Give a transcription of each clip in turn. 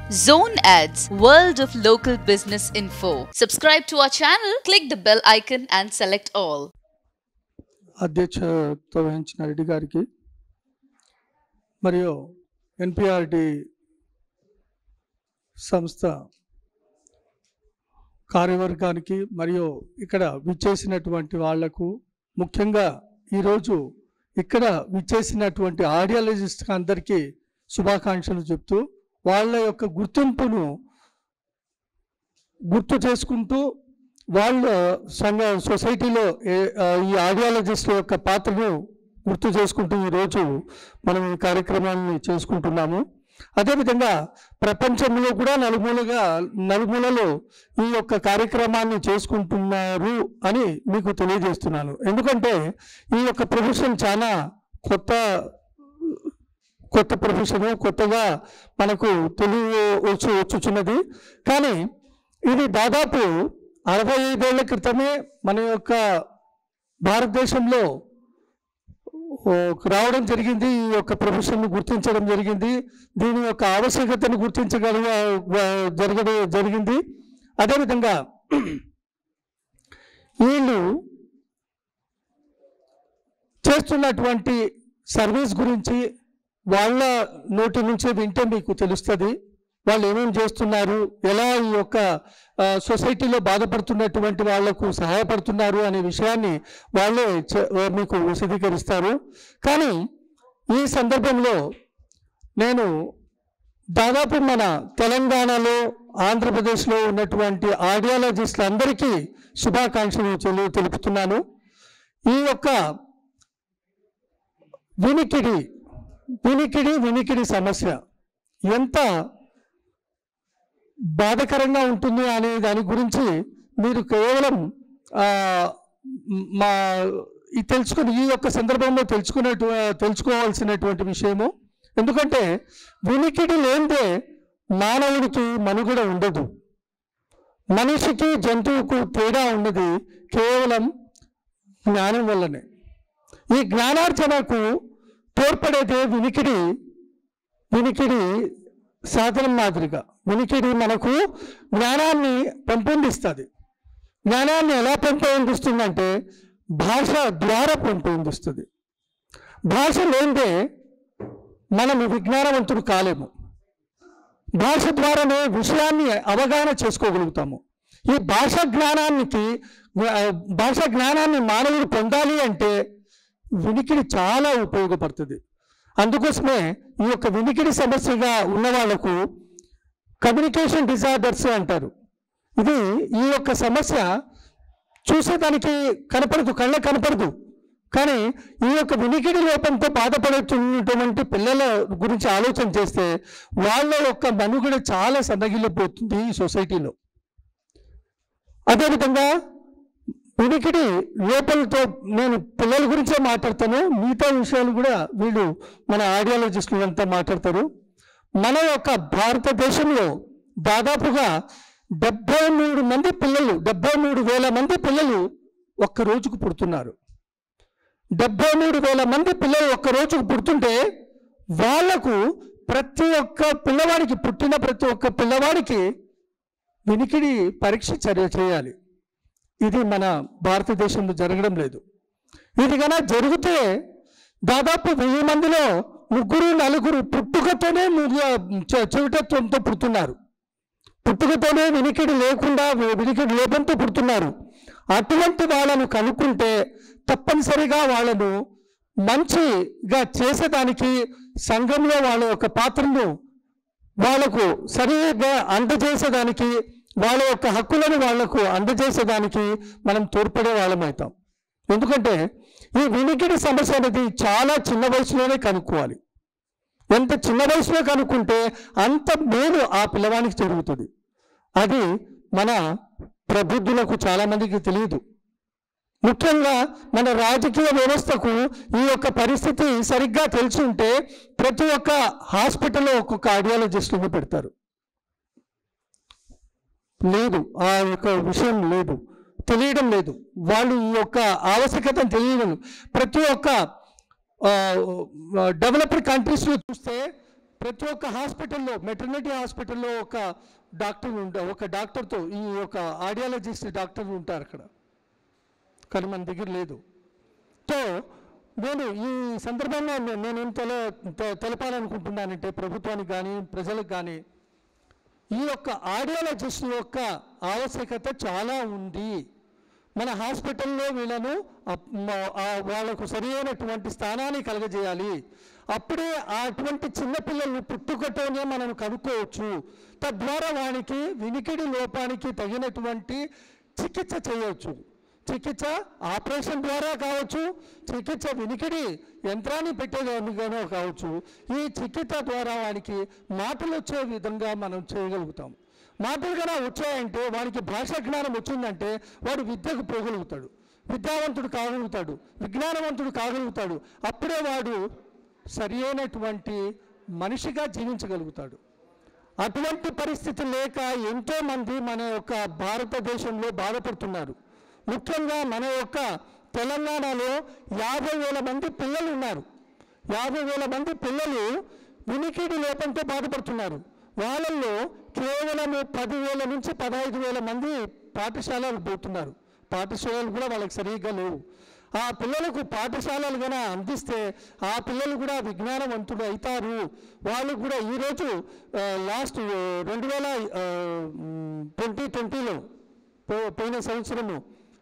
Zone Ads, World of Local Business Info. Subscribe to our channel, click the bell icon and select all. అధ్యక్షత వహించిన రెడ్డి గారికి మరియు NPRD సంస్థ కార్యవర్గానికి మరియు ఇక్కడ విచ్చేసినటువంటి వాళ్లకు ముఖ్యంగా ఈరోజు ఇక్కడ విచ్చేసినటువంటి ఆడియాలజిస్ట్ అందరికీ శుభాకాంక్షలు చెప్తూ వాళ్ళ యొక్క గుర్తింపును గుర్తు చేసుకుంటూ వాళ్ళ సంఘ సొసైటీలో ఏ- ఆ, ఈ ఆడియాలజిస్టుల యొక్క పాత్రను గుర్తు చేసుకుంటూ ఈరోజు మనం ఈ కార్యక్రమాన్ని చేసుకుంటున్నాము అదేవిధంగా ప్రపంచంలో కూడా నలుమూలగా నలుమూలలో ఈ యొక్క కార్యక్రమాన్ని చేసుకుంటున్నారు అని మీకు తెలియజేస్తున్నాను ఎందుకంటే ఈ యొక్క ప్రొఫెషన్ చాలా కొత్త కొత్త ప్రొఫెషన్ కొత్తగా మనకు తెలియ వచ్చు వచ్చుచున్నది కానీ ఇది దాదాపు అరవై ఐదేళ్ల క్రితమే మన యొక్క భారతదేశంలో ఓ, రావడం జరిగింది ఈ యొక్క ప్రొఫెషన్ గుర్తించడం జరిగింది దీని యొక్క ఆవశ్యకతను గుర్తించగల జరగడం జరిగింది అదేవిధంగా వీళ్ళు చేస్తున్నటువంటి సర్వీస్ గురించి వాళ్ళ నోటి నుంచే వింటే మీకు తెలుస్తుంది వాళ్ళు ఏమేమి చేస్తున్నారు ఎలా ఈ యొక్క ఆ, సొసైటీలో బాధపడుతున్నటువంటి వాళ్లకు సహాయపడుతున్నారు అనే విషయాన్ని వాళ్ళే చె- మీకు విశదీకరిస్తారు కానీ ఈ సందర్భంలో నేను దాదాపు మన తెలంగాణలో ఆంధ్రప్రదేశ్లో ఉన్నటువంటి ఆడియాలజిస్టులందరికీ శుభాకాంక్షలు తెలు- తెలుపుతున్నాను ఈ యొక్క వినికిడి వినికిడి వినికిడి సమస్య ఎంత బాధకరంగా ఉంటుంది అనే దాని గురించి మీరు కేవలం ఆ, మ్, మా ఈ తెలుసుకుని ఈ యొక్క సందర్భంలో తెలుసుకున్నట్టు తెలుసుకోవాల్సినటువంటి విషయము ఎందుకంటే వినికిడి లేనిదే మానవుడికి మనుగడ ఉండదు మనిషికి జంతువుకు తేడా ఉన్నది కేవలం జ్ఞానం వల్లనే ఈ జ్ఞానార్జనకు తోడ్పడేదే వినికిడి వినికిడి సాధనం మాదిరిగా వినికిడి మనకు జ్ఞానాన్ని పెంపొందిస్తుంది జ్ఞానాన్ని ఎలా పెంపొందిస్తుందంటే భాష ద్వారా పెంపొందిస్తుంది భాష లేనిదే మనం విజ్ఞానవంతుడు కాలేము భాష ద్వారానే విషయాన్ని అవగాహన చేసుకోగలుగుతాము ఈ భాష జ్ఞానానికి ఆ, భాష జ్ఞానాన్ని మానవుడు పొందాలి అంటే వినికిడి చాలా ఉపయోగపడుతుంది అందుకోసమే ఈ యొక్క వినికిడి సమస్యగా ఉన్న వాళ్ళకు కమ్యూనికేషన్ డిజార్డర్స్ అంటారు ఇది ఈ యొక్క సమస్య చూసేదానికి కనపడదు కళ్ళ కనపడదు కానీ ఈ యొక్క వినికిడి లోపంతో బాధపడుతున్నటువంటి పిల్లల గురించి ఆలోచన చేస్తే వాళ్ళ యొక్క మనుగడ చాలా సన్నగిల్లిపోతుంది ఈ సొసైటీలో అదేవిధంగా వినికిడి లోపలతో నేను పిల్లల గురించే మాట్లాడతాను మిగతా విషయాలు కూడా వీళ్ళు మన ఆడియాలజిస్టులు అంతా మాట్లాడతారు మన యొక్క భారతదేశంలో దాదాపుగా డెబ్బై మూడు మంది పిల్లలు డెబ్బై మూడు వేల మంది పిల్లలు ఒక్క రోజుకు పుడుతున్నారు డెబ్బై మూడు వేల మంది పిల్లలు ఒక్క రోజుకు పుడుతుంటే వాళ్లకు ప్రతి ఒక్క పిల్లవాడికి పుట్టిన ప్రతి ఒక్క పిల్లవాడికి వినికిడి పరీక్ష చర్య చేయాలి ఇది మన భారతదేశంలో జరగడం లేదు ఇది కన్నా జరిగితే దాదాపు వెయ్యి మందిలో ముగ్గురు నలుగురు పుట్టుకతోనే ము- చె- చెవిటత్వంతో పుడుతున్నారు పుట్టుకతోనే వినికిడి లేకుండా వి- వినికిడి లోపంతో పుడుతున్నారు అటువంటి వాళ్ళను కనుక్కుంటే తప్పనిసరిగా వాళ్ళను మంచిగా చేసేదానికి సంఘంలో వాళ్ళ యొక్క పాత్రను వాళ్ళకు సరిగా అందజేసేదానికి వాళ్ళ యొక్క హక్కులను వాళ్లకు అందజేసేదానికి మనం తోడ్పడే వాళ్ళం అవుతాం ఎందుకంటే ఈ వినికిడి సమస్య అనేది చాలా చిన్న వయసులోనే కనుక్కోవాలి ఎంత చిన్న వయసులో కనుక్కుంటే అంత మేలు ఆ పిల్లవానికి జరుగుతుంది అది మన ప్రబుద్ధులకు చాలామందికి తెలియదు ముఖ్యంగా మన రాజకీయ వ్యవస్థకు ఈ యొక్క పరిస్థితి సరిగ్గా తెలిసి ఉంటే ప్రతి ఒక్క హాస్పిటల్లో ఒక్కొక్క ఆడియాలజిస్టుని పెడతారు లేదు ఆ యొక్క విషయం లేదు తెలియడం లేదు వాళ్ళు ఈ యొక్క ఆవశ్యకతను తెలియడం ప్రతి ఒక్క డెవలప్డ్ కంట్రీస్లో చూస్తే ప్రతి ఒక్క హాస్పిటల్లో మెటర్నిటీ హాస్పిటల్లో ఒక డాక్టర్ ఉంటా ఒక డాక్టర్తో ఈ ఒక ఆడియాలజిస్ట్ డాక్టర్ ఉంటారు అక్కడ కానీ మన దగ్గర లేదు సో నేను ఈ సందర్భంగా నే- నేను ఏం తెల తె- తెలపాలనుకుంటున్నానంటే ప్రభుత్వానికి కానీ ప్రజలకు కానీ ఈ యొక్క ఆడియాలజిస్ట్ యొక్క ఆవశ్యకత చాలా ఉంది మన హాస్పిటల్లో వీళ్ళను అప్- మ- ఆ వాళ్ళకు సరైనటువంటి స్థానాన్ని కలగజేయాలి అప్పుడే ఆ అటువంటి చిన్నపిల్లల్ని పుట్టుకతోనే మనం కనుక్కోవచ్చు తద్వారా వానికి వినికిడి లోపానికి తగినటువంటి చికిత్స చేయవచ్చు చికిత్స ఆపరేషన్ ద్వారా కావచ్చు చికిత్స వినికిడి యంత్రాన్ని పెట్టేదానిగానో కావచ్చు ఈ చికిత్స ద్వారా వానికి మాటలు వచ్చే విధంగా మనం చేయగలుగుతాం మాటలు కన్నా వచ్చాయంటే వానికి భాషా జ్ఞానం వచ్చిందంటే వాడు విద్యకు పోగలుగుతాడు విద్యావంతుడు కాగలుగుతాడు విజ్ఞానవంతుడు కాగలుగుతాడు అప్పుడే వాడు సరి అయినటువంటి మనిషిగా జీవించగలుగుతాడు అటువంటి పరిస్థితి లేక ఎంతోమంది మన యొక్క భారతదేశంలో బాధపడుతున్నారు ముఖ్యంగా మన యొక్క తెలంగాణలో యాభై వేల మంది పిల్లలు ఉన్నారు యాభై వేల మంది పిల్లలు వినికిడి లోపంతో బాధపడుతున్నారు వాళ్ళల్లో కేవలము పదివేల నుంచి పదహైదు వేల మంది పాఠశాలలు పోతున్నారు పాఠశాలలు కూడా వాళ్ళకి సరిగ్గా లేవు ఆ పిల్లలకు పాఠశాలలు కన్నా అందిస్తే ఆ పిల్లలు కూడా విజ్ఞానవంతులు అవుతారు వాళ్ళు కూడా ఈరోజు ఆ, లాస్ట్ ఆ, రెండు వేల ట్వంటీ ట్వంటీలో పోయిన సంవత్సరము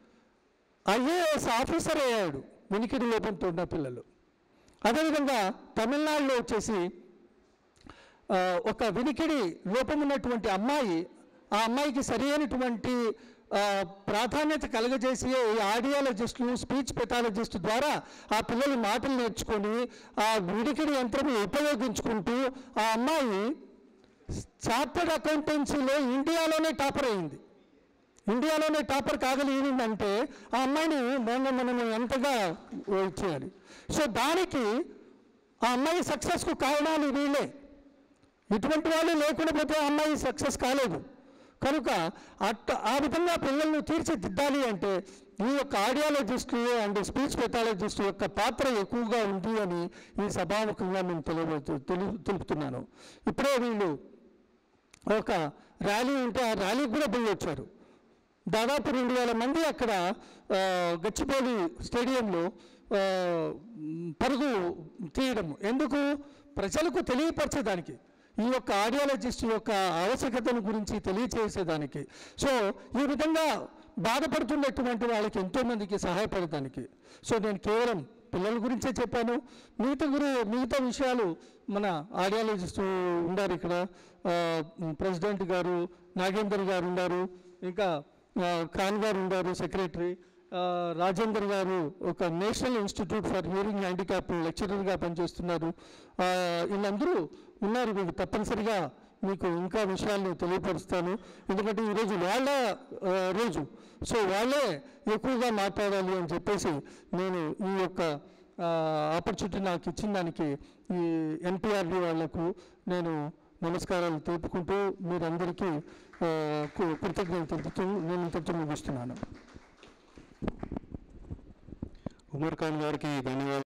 ఐఏఎస్ ఆఫీసర్ అయ్యాడు వినికిడి లోపంతో ఉన్న పిల్లలు అదేవిధంగా తమిళనాడులో వచ్చేసి ఆ, ఒక వినికిడి లోపం ఉన్నటువంటి అమ్మాయి ఆ అమ్మాయికి సరైనటువంటి ఆ, ప్రాధాన్యత కలగజేసి ఈ ఆడియాలజిస్టులు స్పీచ్ పెథాలజిస్ట్ ద్వారా ఆ పిల్లలు మాటలు నేర్చుకొని ఆ వినికిడి యంత్రం ఉపయోగించుకుంటూ ఆ అమ్మాయి చార్టర్డ్ అకౌంటెన్సీలో ఇండియాలోనే టాపర్ అయింది ఇండియాలోనే టాపర్ కాగలిగిందంటే ఆ అమ్మాయిని మనం మనం ఎంతగా చేయాలి సో దానికి ఆ అమ్మాయి సక్సెస్కు కారణాలు వీళ్ళే ఇటువంటి వాళ్ళు లేకుండా పోతే ఆ అమ్మాయి సక్సెస్ కాలేదు కనుక అట్ట ఆ విధంగా పిల్లల్ని తీర్చిదిద్దాలి అంటే ఈ యొక్క ఆడియాలజిస్టులు అండ్ స్పీచ్ పెథాలజిస్ట్ యొక్క పాత్ర ఎక్కువగా ఉంది అని ఈ సభాముఖంగా నేను తెలియ తెలు తెలుపుతున్నాను ఇప్పుడే వీళ్ళు ఒక ర్యాలీ ఉంటే ఆ ర్యాలీకి కూడా పోయి వచ్చారు దాదాపు రెండు వేల మంది అక్కడ ఆ, గచ్చిబౌలి స్టేడియంలో ఆ, మ్, పరుగు తీయడం ఎందుకు ప్రజలకు తెలియపరచేదానికి ఈ యొక్క ఆడియాలజిస్ట్ యొక్క ఆవశ్యకతను గురించి తెలియచేసేదానికి సో ఈ విధంగా బాధపడుతున్నటువంటి వాళ్ళకి ఎంతోమందికి సహాయపడటానికి సో నేను కేవలం పిల్లల గురించే చెప్పాను మిగతా గురి మిగతా విషయాలు మన ఆడియాలజిస్ట్ ఉన్నారు ఇక్కడ ఆ, ప్రెసిడెంట్ గారు నాగేందర్ గారు ఉన్నారు ఇంకా ఆ, ఖాన్ గారు ఉన్నారు సెక్రటరీ ఆ, రాజేందర్ గారు ఒక national institute for hearing handicap లెక్చరర్గా పనిచేస్తున్నారు ఆ, వీళ్ళందరూ ఉన్నారు మీకు తప్పనిసరిగా మీకు ఇంకా విషయాలను తెలియపరుస్తాను ఎందుకంటే ఈరోజు వాళ్ళ ఆ, రోజు సో వాళ్ళే ఎక్కువగా మాట్లాడాలి అని చెప్పేసి నేను ఈ యొక్క ఆపర్చునిటీ నాకు ఇచ్చిన దానికి ఈ ఎన్పిఆర్డి వాళ్లకు నేను నమస్కారాలు తెలుపుకుంటూ మీరందరికీ ఆ, కు- కృతజ్ఞతలు తెలుపుతూ నేను ఇంతటితో ముగిస్తున్నాను ఉమర్ ఖాన్ గారికి ధన్యవాదాలు